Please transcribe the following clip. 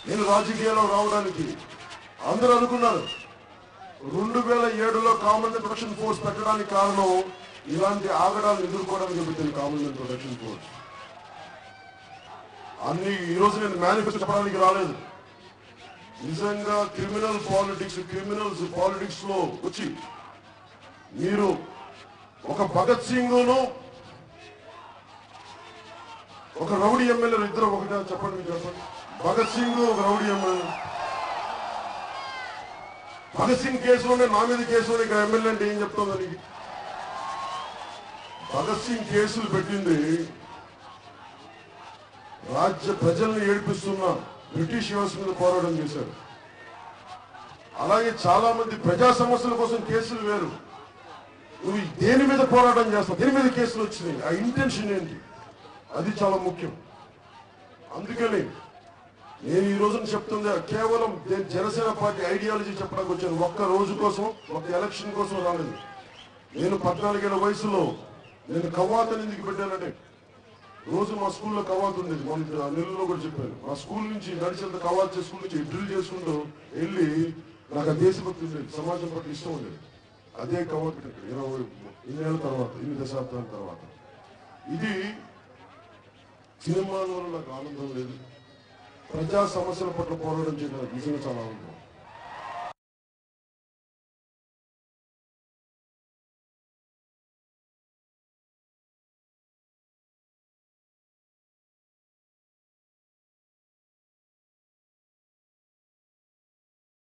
నేను రాజకీయాల్లో రావడానికి అందరూ అనుకున్నారు రెండు వేల ఏడులో కామన్ ప్రొటెక్షన్ ఫోర్స్ పెట్టడానికి కారణం ఇలాంటి ఆగడాలను ఎదుర్కోవడానికి పెట్టింది కామన్ ప్రొటెక్షన్ ఫోర్స్ అన్ని ఈ రోజు నేను మేనిఫెస్టో చెప్పడానికి రాలేదు నిజంగా క్రిమినల్ పాలిటిక్స్ క్రిమినల్స్ పాలిటిక్స్ లో వచ్చి మీరు ఒక భగత్ సింగ్ను ఒక రౌడీ ఎమ్మెల్యే ఇద్దరు ఒకటే చెప్పండి మీరు చెప్పండి భగత్ సింగ్ ఒక రౌడీ ఎమ్మెల్యే భగత్ సింగ్ కేసులోనే నా మీద కేసులోనే ఇక్కడ ఎమ్మెల్యే అంటే ఏం చెప్తాను దానికి భగత్ సింగ్ కేసులు పెట్టింది రాజ్య ప్రజల్ని ఏడిపిస్తున్న బ్రిటిష్ వ్యవస్థ మీద పోరాటం చేశారు అలాగే చాలా మంది ప్రజా సమస్యల కోసం కేసులు వేరు నువ్వు దేని మీద పోరాటం చేస్తావు దేని మీద కేసులు వచ్చినాయి ఆ ఇంటెన్షన్ ఏంటి అది చాలా ముఖ్యం అందుకని నేను ఈ రోజున చెప్తుంది కేవలం నేను జనసేన పార్టీ ఐడియాలజీ చెప్పడానికి వచ్చాను ఒక్క రోజు కోసం ఒక ఎలక్షన్ కోసం రాలేదు నేను పద్నాలుగేళ్ల వయసులో నేను కవాతని ఎందుకు పెట్టానంటే రోజు మా స్కూల్లో కవాత్ ఉండేది మన నెలలో కూడా చెప్పాను మా స్కూల్ నుంచి నడిచేంత కవాత్ చేసుకుంటూ నుంచి డ్రిల్ చేసుకుంటూ వెళ్ళి నాకు ఆ దేశభక్తి ఉండేది సమాజం పట్ల ఇష్టం ఉండేది అదే కవాత్ పెట్టాను. ఇరవై ఇన్నేళ్ళ తర్వాత ఇన్ని దశాబ్దాల తర్వాత ఇది సినిమాలో నాకు ఆనందం లేదు ప్రజా సమస్యల పట్ల పోరాటం చేయడం నాకు నిజంగా చాలా ఆనందం